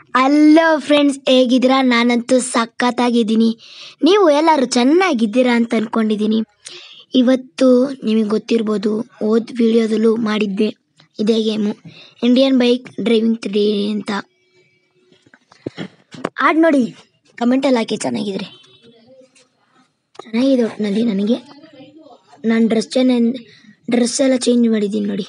Hello friends ಹೇಗಿದ್ದೀರಾ ನಾನಂತೂ ಸಖತ್ತಾಗಿದ್ದೀನಿ ನೀವು ಎಲ್ಲರೂ ಚೆನ್ನಾಗಿದ್ದೀರಾ ಅಂತ ಅಂದ್ಕೊಂಡಿದ್ದೀನಿ ಇವತ್ತು ನಿಮಗೆ ಗೊತ್ತಿರ್ಬೋದು ಓದ್ ವಿಡಿಯೋದಲ್ಲೂ ಮಾಡಿದ್ದೆ ಇದೇ game Indian bike driving three ಅಂತ ಆಡ್ ನೋಡಿ ಕಮೆಂಟಲ್ಲಿ ಹಾಕಿ ಚೆನ್ನಾಗಿದ್ರೆ ಚೆನ್ನಾಗಿದೆ ಒಟ್ಟಿನಲ್ಲಿ ನನಗೆ ನಾನು ಡ್ರೆಸ್ ಚೆನ್ನ ಡ್ರೆಸ್ ಎಲ್ಲ ಚೇಂಜ್ ಮಾಡಿದ್ದೀನಿ ನೋಡಿ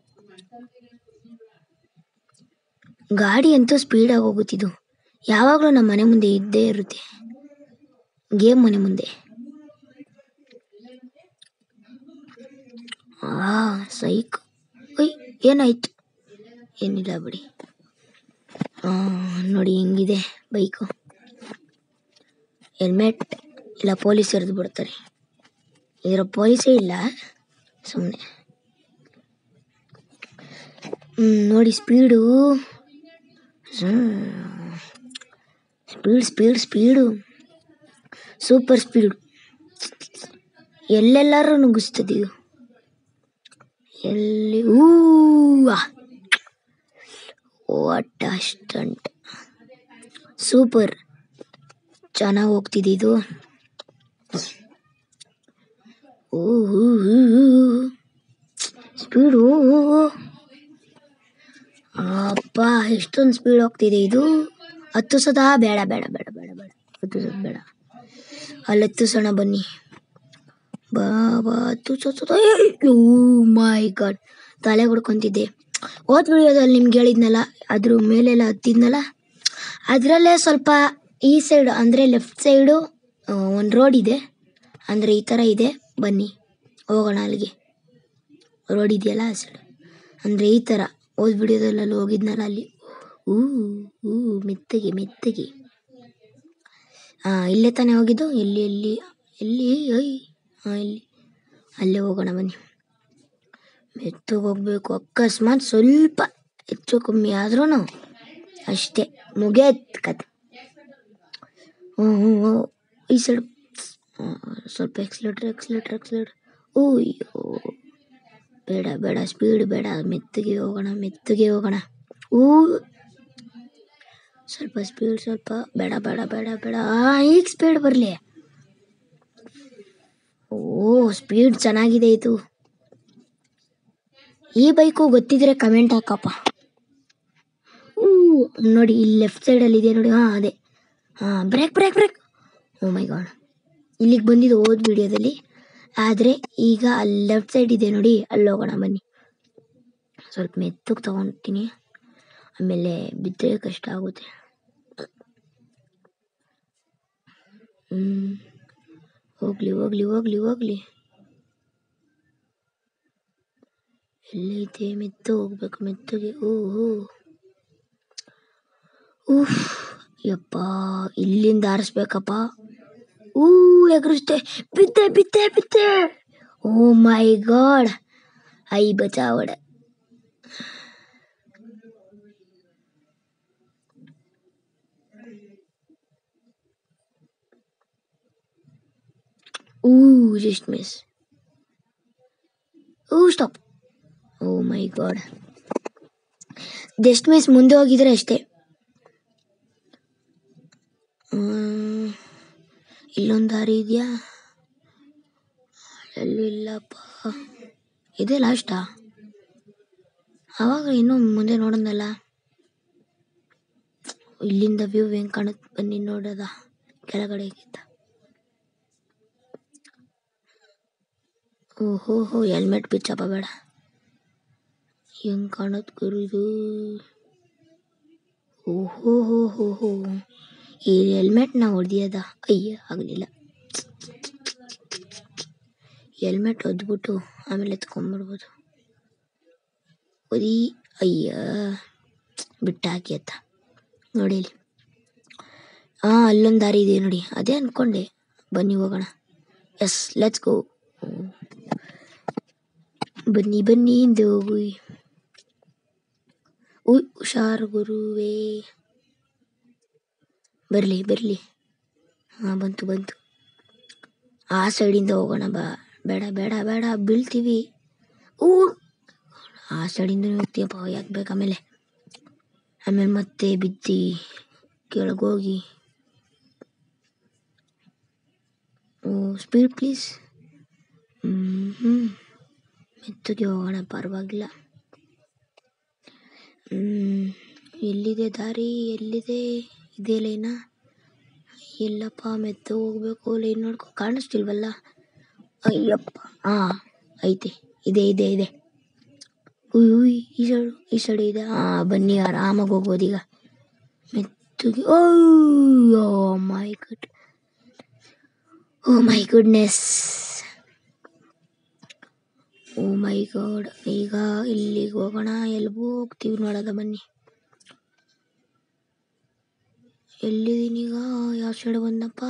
ಗಾಡಿ ಅಂತೂ ಸ್ಪೀಡಾಗಿ ಹೋಗುತ್ತಿದ್ದು ಯಾವಾಗಲೂ ನಮ್ಮ ಮನೆ ಮುಂದೆ ಇದ್ದೇ ಇರುತ್ತೆ ಗೇಮ್ ಮನೆ ಮುಂದೆ ಆ ಸೈಕ್ ಒಯ್ ಏನಾಯ್ತು ಏನಿಲ್ಲ ಬಿಡಿ ಆ, ನೋಡಿ ಹೆಂಗಿದೆ ಬೈಕು ಹೆಲ್ಮೆಟ್ ಇಲ್ಲ ಪೊಲೀಸ್ ಎರೆದು ಬಿಡ್ತಾರೆ ಇದರ ಪೊಲೀಸೇ ಇಲ್ಲ ಸುಮ್ಮನೆ ನೋಡಿ speed speed speed speed super speed ಎಲ್ಲೆಲ್ಲರೂ ನುಗ್ಗಿಸ್ತದೆ ಇದು ಎಲ್ಲಿ ಹೂವ ವಾಟ್ ಸ್ಟಂಟ್ ಸೂಪರ್ ಚೆನ್ನಾಗಿ ಹೋಗ್ತಿದೆ ಇದು ಓ ಸ್ಪೀಡು ಅಪ್ಪ ಎಷ್ಟೊಂದು ಸ್ಪೀಡ್ ಹೋಗ್ತಿದೆ ಇದು ಹತ್ತು ಸದ ಬೇಡ ಬೇಡ ಬೇಡ ಬೇಡ ಬೇಡ ಹತ್ತು ಸದ ಬೇಡ ಅಲ್ಲಿ ಹತ್ತಿಸೋಣ ಬನ್ನಿ ಬಾ ಬಾ ಹತ್ತು ಸದ ಓ ಮೈ ಗಾಡ್ ತಲೆ ಹೊಡ್ಕೊಂತಿದ್ದೆ ಓದ್ ವಿಡಿಯೋದಲ್ಲಿ ನಿಮ್ಗೆ ಹೇಳಿದ್ನಲ್ಲ ಅದ್ರ ಮೇಲೆಲ್ಲ ಹತ್ತಿದ್ನಲ್ಲ ಅದರಲ್ಲೇ ಸ್ವಲ್ಪ ಈ ಸೈಡ್ ಅಂದರೆ ಲೆಫ್ಟ್ ಸೈಡು ಒಂದು ರೋಡ್ ಇದೆ ಅಂದರೆ ಈ ಥರ ಇದೆ ಬನ್ನಿ ಹೋಗೋಣ ಅಲ್ಲಿಗೆ ರೋಡ್ ಇದೆಯಲ್ಲ ಆ ಸೈಡ್ ಅಂದರೆ ಈ ಥರ ಓದ್ ವಿಡಿಯೋದಲ್ಲೆಲ್ಲ ಹೋಗಿದ್ನಲ್ಲ ಅಲ್ಲಿ ಊ ಊ ಮೆತ್ತಗೆ ಮೆತ್ತಗೆ ಹಾಂ ಇಲ್ಲೇ ತಾನೇ ಹೋಗಿದ್ದು ಎಲ್ಲಿ ಎಲ್ಲಿ ಎಲ್ಲಿ ಐ ಹಾಂ ಇಲ್ಲಿ ಅಲ್ಲೇ ಹೋಗೋಣ ಬನ್ನಿ ಮೆತ್ತಗೆ ಹೋಗ್ಬೇಕು ಅಕಸ್ಮಾತ್ ಸ್ವಲ್ಪ ಹೆಚ್ಚು ಕಮ್ಮಿ ಆದ್ರೂ ಅಷ್ಟೇ ಮುಗಿಯತ್ ಕತೆ ಹ್ಞೂ ಹ್ಞೂ ಹ್ಞೂ ಈ ಸೈಡ್ ಸ್ವಲ್ಪ ಎಕ್ಸ್ಲೇಟ್ರ್ ಎಕ್ಸ್ಲೇಟ್ರ್ ಎಕ್ಸ್ಲೇಟ್ರ್ ಓಯ್ಯೋ ಬೇಡ ಬೇಡ ಸ್ಪೀಡ್ ಬೇಡ ಮೆತ್ತಗೆ ಹೋಗೋಣ ಮೆತ್ತಗೆ ಹೋಗೋಣ ಊ ಸ್ವಲ್ಪ ಸ್ಪೀಡ್ ಸ್ವಲ್ಪ ಬೇಡ ಬೇಡ ಬೇಡ ಬೇಡ ಆ, ಈಗ ಸ್ಪೀಡ್ ಬರಲಿ ಓ ಸ್ಪೀಡ್ ಚೆನ್ನಾಗಿದೆ ಇದು ಈ ಬೈಕು ಗೊತ್ತಿದ್ರೆ ಕಮೆಂಟ್ ಹಾಕಪ್ಪ ಊ ನೋಡಿ ಇಲ್ಲಿ ಲೆಫ್ಟ್ ಸೈಡಲ್ಲಿ ಇದೆ ನೋಡಿ ಹಾಂ ಅದೇ ಹಾಂ brake brake brake oh my god ಇಲ್ಲಿಗೆ ಬಂದಿದ್ದು ಓದ್ ವಿಡಿಯೋದಲ್ಲಿ ಆದರೆ ಈಗ ಅಲ್ಲಿ ಲೆಫ್ಟ್ ಸೈಡ್ ಇದೆ ನೋಡಿ ಅಲ್ಲಿ ಹೋಗೋಣ ಬನ್ನಿ ಸ್ವಲ್ಪ ಮೆತ್ತಗೆ ತಗೊಳ್ತೀನಿ ಆಮೇಲೆ ಬಿದ್ದರೆ ಕಷ್ಟ ಆಗುತ್ತೆ ಹ್ಞೂ ಹೋಗ್ಲಿ ಹೋಗ್ಲಿ ಹೋಗ್ಲಿ ಹೋಗ್ಲಿ ಎಲ್ಲೈತೆ ಮೆತ್ತು ಹೋಗ್ಬೇಕು ಮೆತ್ತಗೆ ಓ ಓ. ಉಫ್ ಯಪ್ಪ ಇಲ್ಲಿಂದ ಆರಿಸ್ಬೇಕಪ್ಪ ಊ ಎಗರಿಸ್ತೆ ಬಿದ್ದೆ ಬಿದ್ದೆ ಬಿದ್ದೆ ಓ ಮೈ ಗಾಡ್ ಐ ಬಚಾವಡೆ ಊ ಜಸ್ಟ್ ಮಿಸ್ ಊ stop oh my god just miss ಮುಂದೆ ಹೋಗಿದ್ರೆ ಅಷ್ಟೇ ಹ್ಮ್. ಇಲ್ಲೊಂದು ದಾರಿ ಇದೆಯಾ ಎಲ್ಲೂ ಇಲ್ಲಪ್ಪ ಇದೇ ಲಾಸ್ಟಾ ಆವಾಗ ಇನ್ನೂ ಮುಂದೆ ನೋಡೋದಲ್ಲ ಇಲ್ಲಿಂದ ವ್ಯೂ ಹೆಂಗೆ ಕಾಣುತ್ತೆ ಬನ್ನಿ ನೋಡೋದ ಕೆಳಗಡೆಗಿಂತ ಓಹೋ ಹೋ ಹೆಲ್ಮೆಟ್ ಬಿಚ್ಚಪ್ಪ ಬೇಡ ಹೆಂಗೆ ಕಾಣುತ್ತೆ ಗುರು ಇದು ಓಹೋ ಹೋ ಹೋ ಹೋ ಈ ಹೆಲ್ಮೆಟ್ನ ಹೊಡೆದಿಯದ ಅಯ್ಯ ಆಗಲಿಲ್ಲ ಹೆಲ್ಮೆಟ್ ಒದ್ಬಿಟ್ಟು ಆಮೇಲೆ ಎತ್ಕೊಂಡ್ಬರ್ಬೋದು ಒದಿ ಅಯ್ಯ ಬಿಟ್ಟು ಹಾಕಿ ಅತ್ತ ನೋಡಿ ಇಲ್ಲಿ ಹಾಂ ಅಲ್ಲೊಂದು ದಾರಿ ಇದೆ ನೋಡಿ ಅದೇ ಅಂದ್ಕೊಂಡೆ ಬನ್ನಿ ಹೋಗೋಣ ಎಸ್ ಲೆಟ್ಸ್ ಗೋ ಬನ್ನಿ ಬನ್ನಿ ಹಿಂದೆ ಹೋಗು ಉಯ್ ಹುಷಾರು ಗುರುವೇ ಬರಲಿ ಬರಲಿ ಹಾಂ ಬಂತು ಬಂತು ಆ ಸೈಡಿಂದ ಹೋಗೋಣ ಬಾ ಬೇಡ ಬೇಡ ಬೇಡ ಬೀಳ್ತೀವಿ ಊ ಆ ಸೈಡಿಂದ ಹೋಗ್ತೀಯಪ್ಪ ಯಾಕೆ ಬೇಕು ಆಮೇಲೆ ಆಮೇಲೆ ಮತ್ತೆ ಬಿದ್ದು ಕೆಳಗೋಗಿ ಓ ಸ್ಪೀಡ್ ಪ್ಲೀಸ್ ಹ್ಞೂ ಮೆತ್ತಗೆ ಹೋಗೋಣ ಪರವಾಗಿಲ್ಲ ಹ್ಮ್, ಎಲ್ಲಿದೆ ದಾರಿ ಎಲ್ಲಿದೆ ಇದೇ ಲೈನಾ ಎಲ್ಲಪ್ಪ ಮೆತ್ತ ಹೋಗ್ಬೇಕು ಲೈನ್ ನೋಡ್ಕೊ ಕಾಣಿಸ್ತಿಲ್ವಲ್ಲ ಅಯ್ಯಪ್ಪ ಹಾಂ ಐತೆ ಇದೆ ಇದೆ ಇದೆ ಉಯ್ ಉಯ್ ಈ ಸೈಡು ಈ ಸೈಡ್ ಇದೆ ಹಾಂ ಬನ್ನಿ ಆರಾಮಾಗಿ ಹೋಗ್ಬೋದು ಈಗ ಮೆತ್ತಗೆ oh my good oh my goodness oh my god ಈಗ ಇಲ್ಲಿಗೆ ಹೋಗೋಣ ಎಲ್ಗೂ ಹೋಗ್ತೀವಿ ನೋಡೋದ ಬನ್ನಿ ಎಲ್ಲಿದ್ದೀನಿ ಈಗ ಯಾವ ಸೈಡ್ ಬಂದಪ್ಪ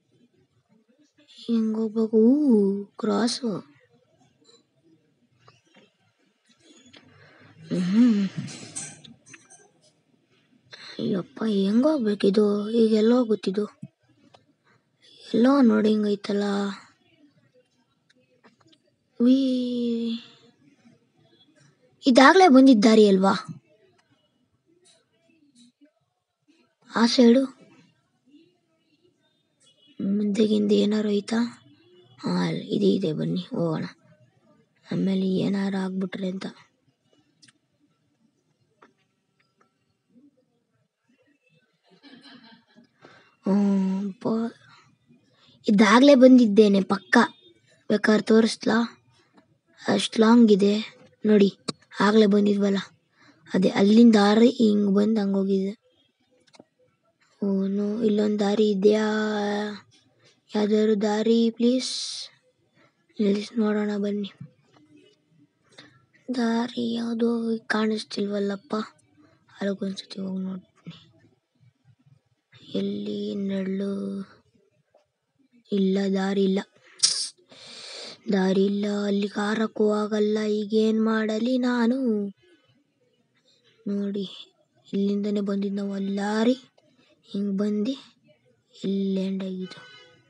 ಹೆಂಗೆ ಹೋಗ್ಬೇಕು ಕ್ರಾಸು ಹ್ಞೂ ಅಯ್ಯಪ್ಪ ಹೆಂಗೆ ಹೋಗ್ಬೇಕಿದು ಈಗ ಎಲ್ಲ ಹೋಗುತ್ತಿದ್ದು ಎಲ್ಲೋ ನೋಡಿ ಹಿಂಗೈತಲ್ಲ ಉಯ್ ಇದಾಗಲೇ ಬಂದಿದ್ದ ದಾರಿ ಅಲ್ವಾ ಆ ಸೈಡು ಮುಂದೆಗಿಂದ ಏನಾರು ಐತಾ ಹಾಂ ಇದೆ ಇದೆ ಬನ್ನಿ ಹೋಗೋಣ ಆಮೇಲೆ ಏನಾರು ಆಗ್ಬಿಟ್ರೆ ಅಂತ ಹ್ಮ್, ಪ- ಇದಾಗಲೇ ಬಂದಿದ್ದೇನೆ ಪಕ್ಕ ಬೇಕಾದ್ರೆ ತೋರಿಸ್ಲಾ ಅಷ್ಟು ಲಾಂಗ್ ಇದೆ ನೋಡಿ ಆಗಲೇ ಬಂದಿದ್ವಲ್ಲ ಅದೇ ಅಲ್ಲಿಂದ ದಾರಿ ಹಿಂಗೆ ಬಂದು ಹಂಗೆ ಹೋಗಿದೆ ಓನು ಇಲ್ಲೊಂದು ದಾರಿ ಇದೆಯಾ ಯಾವ್ದಾದ್ರು ದಾರಿ ಪ್ಲೀಸ್ ನಿಲ್ಲಿಸಿ ನೋಡೋಣ ಬನ್ನಿ ದಾರಿ ಯಾವುದೋ ಕಾಣಿಸ್ತಿಲ್ವಲ್ಲಪ್ಪ ಅಲ್ಲೊಂದ್ಸತಿ ಹೋಗಿ ನೋಡ್ತೀನಿ ಎಲ್ಲಿ ನೆರಳು ಇಲ್ಲ ದಾರಿ ಇಲ್ಲ ದಾರಿ ಇಲ್ಲ ಅಲ್ಲಿಗೆ ಹಾರಕ್ಕೂ ಆಗಲ್ಲ ಈಗೇನು ಮಾಡಲಿ ನಾನು ನೋಡಿ ಇಲ್ಲಿಂದನೇ ಬಂದಿದ್ದು ನಾವು ಅಲ್ಲಿ ಲಾರಿ ಹಿಂಗೆ ಬಂದು ಇಲ್ಲಿ ಎಂಡ್ ಆಗಿದ್ದು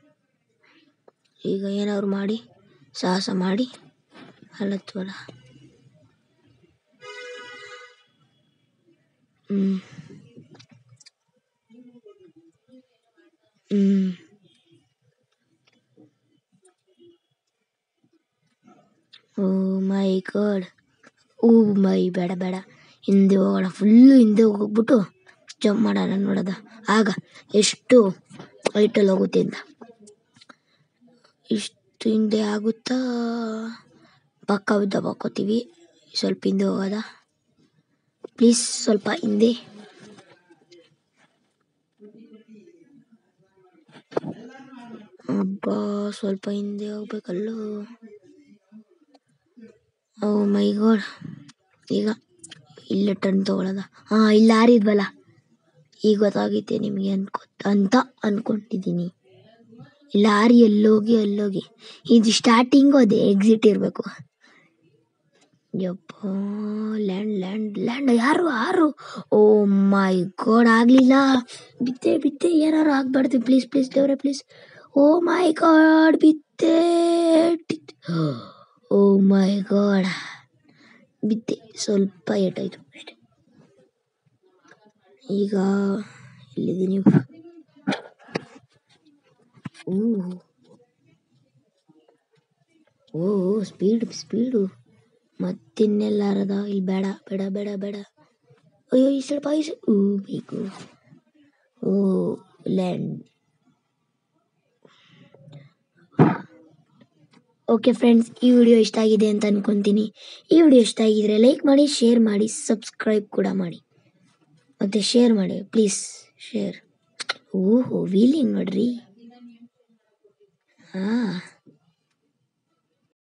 ಈಗ ಏನಾದ್ರು ಮಾಡಿ ಸಾಹಸ ಮಾಡಿ ಅಲ್ಲತ್ವಲ್ಲ ಹ್ಞೂ ಹ್ಞೂ ಓ ಮೈ ಗಾಡ್ ಓ ಮೈ ಬೇಡ ಬೇಡ ಹಿಂದೆ ಹೋಗೋಣ ಫುಲ್ಲು ಹಿಂದೆ ಹೋಗ್ಬಿಟ್ಟು ಜಂಪ್ ಮಾಡೋಣ ನೋಡೋದ ಆಗ ಎಷ್ಟು ಹೈಟಲ್ಲಿ ಹೋಗುತ್ತೆ ಅಂತ ಇಷ್ಟು ಹಿಂದೆ ಆಗುತ್ತಾ ಪಕ್ಕ ಉದ್ದ ಬಾಕೋತೀವಿ ಸ್ವಲ್ಪ ಹಿಂದೆ ಹೋಗೋದ ಪ್ಲೀಸ್ ಸ್ವಲ್ಪ ಹಿಂದೆ ಅಬ್ಬಾ ಸ್ವಲ್ಪ ಹಿಂದೆ ಹೋಗ್ಬೇಕಲ್ಲೋ ಓ ಮೈ ಗಾಡ್ ಈಗ ಇಲ್ಲೇ ಟರ್ನ್ ತಗೊಳ್ಳೋದ ಹಾಂ ಇಲ್ಲಿ ಆರಿದ್ವಲ್ಲ ಈಗ ಗೊತ್ತಾಗೈತೆ ನಿಮಗೆ ಅನ್ಕೊ ಅಂತ ಅನ್ಕೊಂಡಿದ್ದೀನಿ ಲಾರಿ ಎಲ್ಲೋಗಿ ಅಲ್ಲೋಗಿ ಇದು ಸ್ಟಾರ್ಟಿಂಗು ಅದೇ ಎಕ್ಸಿಟ್ ಇರಬೇಕು ಯಪ್ಪ ಲ್ಯಾಂಡ್ ಲ್ಯಾಂಡ್ ಲ್ಯಾಂಡ್ ಯಾರು ಯಾರು ಓ ಮೈ ಗಾಡ್ ಆಗಲಿಲ್ಲ ಬಿದ್ದೆ ಬಿದ್ದೆ ಏನಾರು ಆಗಬಾರ್ದು ಪ್ಲೀಸ್ ಪ್ಲೀಸ್ ದೇವ್ರೆ ಪ್ಲೀಸ್ ಓ ಮೈ ಗಾಡ್ ಬಿದ್ದೆ ಓ ಮೈ ಗಾಡ್ ಬಿದ್ದೆ ಸ್ವಲ್ಪ ಏಟಾಯಿತು ಅಷ್ಟೆ ಈಗ ಎಲ್ಲಿದ್ದೀನಿ ಓ ಓ ಸ್ಪೀಡ್ ಸ್ಪೀಡು ಮತ್ತಿನ್ನೆಲ್ಲಾರದ ಇಲ್ಲಿ ಬೇಡ ಬೇಡ ಬೇಡ ಬೇಡ ಅಯ್ಯೋ ಈ ಸ್ವಲ್ಪ ಈ ಸೈಡ್ ಓ ಬೇಕು ಓ ಲ್ಯಾಂಡ್ ಓಕೆ ಫ್ರೆಂಡ್ಸ್ ಈ ವಿಡಿಯೋ ಇಷ್ಟ ಆಗಿದೆ ಅಂತ ಅನ್ಕೊಂತೀನಿ ಈ ವಿಡಿಯೋ ಇಷ್ಟ ಆಗಿದ್ರೆ ಲೈಕ್ ಮಾಡಿ ಶೇರ್ ಮಾಡಿ ಸಬ್ಸ್ಕ್ರೈಬ್ ಕೂಡ ಮಾಡಿ ಮತ್ತು ಶೇರ್ ಮಾಡಿ ಪ್ಲೀಸ್ ಶೇರ್ ಓಹೋ ವೀಲಿಂಗ್ ನೋಡ್ರಿ ಹಾಂ